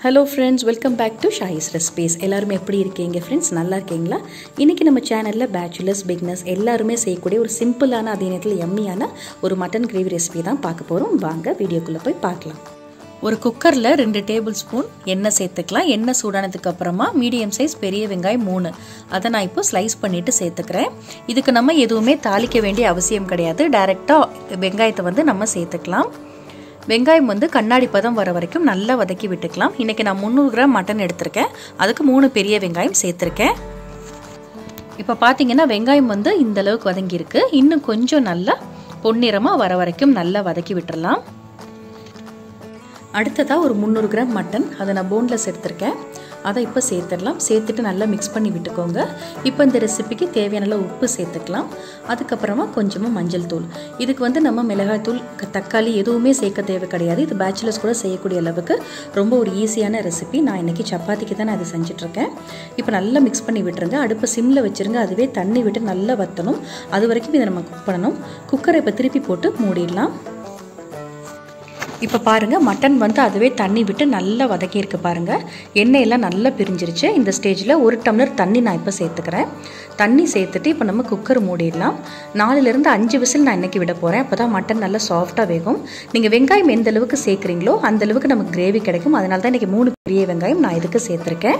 hello friends welcome back to ஷாயிஸ் recipes எல்லாருமே எப்படி இருக்கீங்க ஃப்ரெண்ட்ஸ் நல்லா இருக்கீங்களா இன்றைக்கி நம்ம சேனலில் பேச்சுலர்ஸ் பிக்னஸ் எல்லாருமே செய்யக்கூடிய ஒரு சிம்பிளான அதே நேரத்தில் எம்மியான ஒரு மட்டன் கிரேவி ரெசிபி தான் பார்க்க போகிறோம் வாங்க வீடியோக்குள்ளே போய் பார்க்கலாம் ஒரு குக்கரில் ரெண்டு டேபிள் ஸ்பூன் எண்ணெய் சேர்த்துக்கலாம் எண்ணெய் சூடானதுக்கு அப்புறமா மீடியம் சைஸ் பெரிய வெங்காயம் மூணு அதை நான் இப்போ ஸ்லைஸ் பண்ணிவிட்டு சேர்த்துக்கிறேன் இதுக்கு நம்ம எதுவுமே தாளிக்க வேண்டிய அவசியம் கிடையாது டைரெக்டாக வெங்காயத்தை வந்து நம்ம சேர்த்துக்கலாம் வெங்காயம் வந்து கண்ணாடி பதம் வர வரைக்கும் நல்லா வதக்கி விட்டுக்கலாம் இன்றைக்கி நான் முந்நூறு கிராம் மட்டன் எடுத்திருக்கேன் அதுக்கு மூணு பெரிய வெங்காயம் சேர்த்துருக்கேன் இப்போ பார்த்தீங்கன்னா வெங்காயம் வந்து இந்த அளவுக்கு வதங்கியிருக்கு இன்னும் கொஞ்சம் நல்லா பொன்னிறமாக வர வரைக்கும் நல்லா வதக்கி விட்டுறலாம் அடுத்ததாக ஒரு முந்நூறு கிராம் மட்டன் அதை நான் போன்லெஸ் எடுத்திருக்கேன் அதை இப்போ சேர்த்துடலாம் சேர்த்துட்டு நல்லா மிக்ஸ் பண்ணி விட்டுக்கோங்க இப்போ இந்த ரெசிபிக்கு தேவையான உப்பு சேர்த்துக்கலாம் அதுக்கப்புறமா கொஞ்சமாக மஞ்சள் தூள் இதுக்கு வந்து நம்ம மிளகாய் தூள் தக்காளி எதுவுமே சேர்க்க தேவை கிடையாது இது பேச்சுலர்ஸ் கூட செய்யக்கூடிய அளவுக்கு ரொம்ப ஒரு ஈஸியான ரெசிபி நான் இன்றைக்கி சப்பாத்திக்கு தான் நான் அதை செஞ்சிட்ருக்கேன் இப்போ நல்லா மிக்ஸ் பண்ணி விட்டுருங்க அடுப்பு சிம்மில் வச்சுருங்க அதுவே தண்ணி விட்டு நல்லா வற்றணும் அது வரைக்கும் இதை நம்ம குக் பண்ணணும் குக்கரை இப்போ திருப்பி போட்டு மூடிடலாம் இப்போ பாருங்கள் மட்டன் வந்து அதுவே தண்ணி விட்டு நல்லா வதக்கியிருக்கு பாருங்கள் எண்ணெயெல்லாம் நல்லா பிரிஞ்சிருச்சு இந்த ஸ்டேஜில் ஒரு டம்ளர் தண்ணி நான் இப்போ சேர்த்துக்கிறேன் தண்ணி சேர்த்துட்டு இப்போ நம்ம குக்கர் மூடிடலாம் நாலுலேருந்து அஞ்சு விசில் நான் இன்றைக்கி விட போகிறேன் அப்போ தான் மட்டன் நல்லா சாஃப்டாக வேகும் நீங்கள் வெங்காயம் எந்த அளவுக்கு சேர்க்குறீங்களோ அந்த அளவுக்கு நமக்கு கிரேவி கிடைக்கும் அதனால தான் இன்றைக்கி மூணு பெரிய வெங்காயம் நான் இதுக்கு சேர்த்துருக்கேன்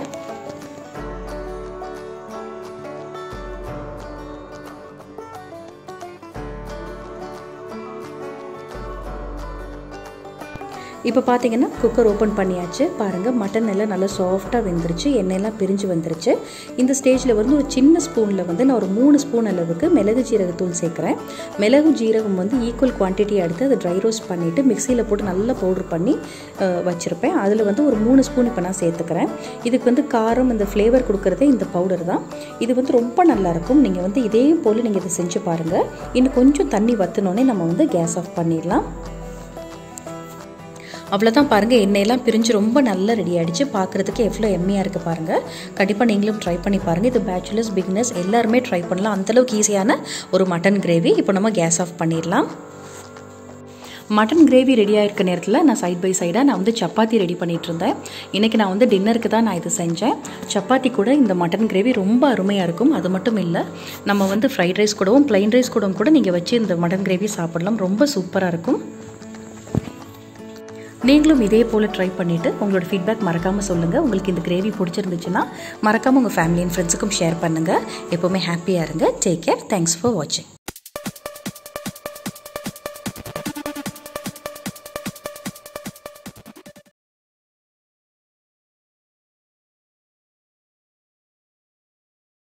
இப்போ பார்த்தீங்கன்னா குக்கர் ஓப்பன் பண்ணியாச்சு பாருங்கள் மட்டன் எல்லாம் நல்லா சாஃப்டாக வெந்துருச்சு எண்ணெயெல்லாம் பிரிஞ்சு வந்துருச்சு இந்த ஸ்டேஜில் வந்து ஒரு சின்ன ஸ்பூனில் வந்து நான் ஒரு மூணு ஸ்பூன் அளவுக்கு மிளகு ஜீரகத்தூள் சேர்க்குறேன் மிளகு ஜீரகம் வந்து ஈக்குவல் குவான்டிட்டி எடுத்து அதை ட்ரை ரோஸ்ட் பண்ணிவிட்டு மிக்சியில் போட்டு நல்லா பவுட்ரு பண்ணி வச்சுருப்பேன் அதில் வந்து ஒரு மூணு ஸ்பூன் இப்போ நான் சேர்த்துக்கிறேன் இதுக்கு வந்து காரம் இந்த ஃப்ளேவர் கொடுக்குறதே இந்த பவுடர் தான் இது வந்து ரொம்ப நல்லாயிருக்கும் நீங்கள் வந்து இதே போல் நீங்கள் இதை செஞ்சு பாருங்கள் இன்னும் கொஞ்சம் தண்ணி வற்றினோடனே நம்ம வந்து கேஸ் ஆஃப் பண்ணிடலாம் அவ்வளோதான் பாருங்கள் எண்ணெயெல்லாம் பிரிஞ்சு ரொம்ப நல்லா ரெடி ஆகிடுச்சு பார்க்குறதுக்கு எவ்வளோ எம்மையாக இருக்குது பாருங்கள் கண்டிப்பாக நீங்களும் ட்ரை பண்ணி பாருங்கள் இது பேச்சுலர்ஸ் பிக்னஸ் எல்லாருமே ட்ரை பண்ணலாம் அந்தளவுக்கு ஈஸியான ஒரு மட்டன் கிரேவி இப்போ நம்ம கேஸ் ஆஃப் பண்ணிடலாம் மட்டன் கிரேவி ரெடியாக இருக்க நேரத்தில் நான் சைட் பை சைடாக நான் வந்து சப்பாத்தி ரெடி பண்ணிகிட்டு இருந்தேன் இன்றைக்கி நான் வந்து டின்னருக்கு தான் நான் இது செஞ்சேன் சப்பாத்தி கூட இந்த மட்டன் கிரேவி ரொம்ப அருமையாக இருக்கும் அது மட்டும் இல்லை நம்ம வந்து ஃப்ரைட் ரைஸ் கூடவும் ப்ளைன் ரைஸ் கூடவும் கூட நீங்கள் வச்சு இந்த மட்டன் கிரேவி சாப்பிடலாம் ரொம்ப சூப்பராக இருக்கும் நீங்களும் இதே போல் ட்ரை பண்ணிவிட்டு உங்களோட ஃபீட்பேக் மறக்காமல் சொல்லுங்கள் உங்களுக்கு இந்த கிரேவி பிடிச்சிருந்துச்சுன்னா மறக்காமல் உங்கள் ஃபேமிலி அண்ட் ஃப்ரெண்ட்ஸுக்கும் ஷேர் பண்ணுங்கள் எப்போவுமே ஹாப்பியாக இருங்க டேக் கேர் தேங்க்ஸ் ஃபார் வாட்சிங்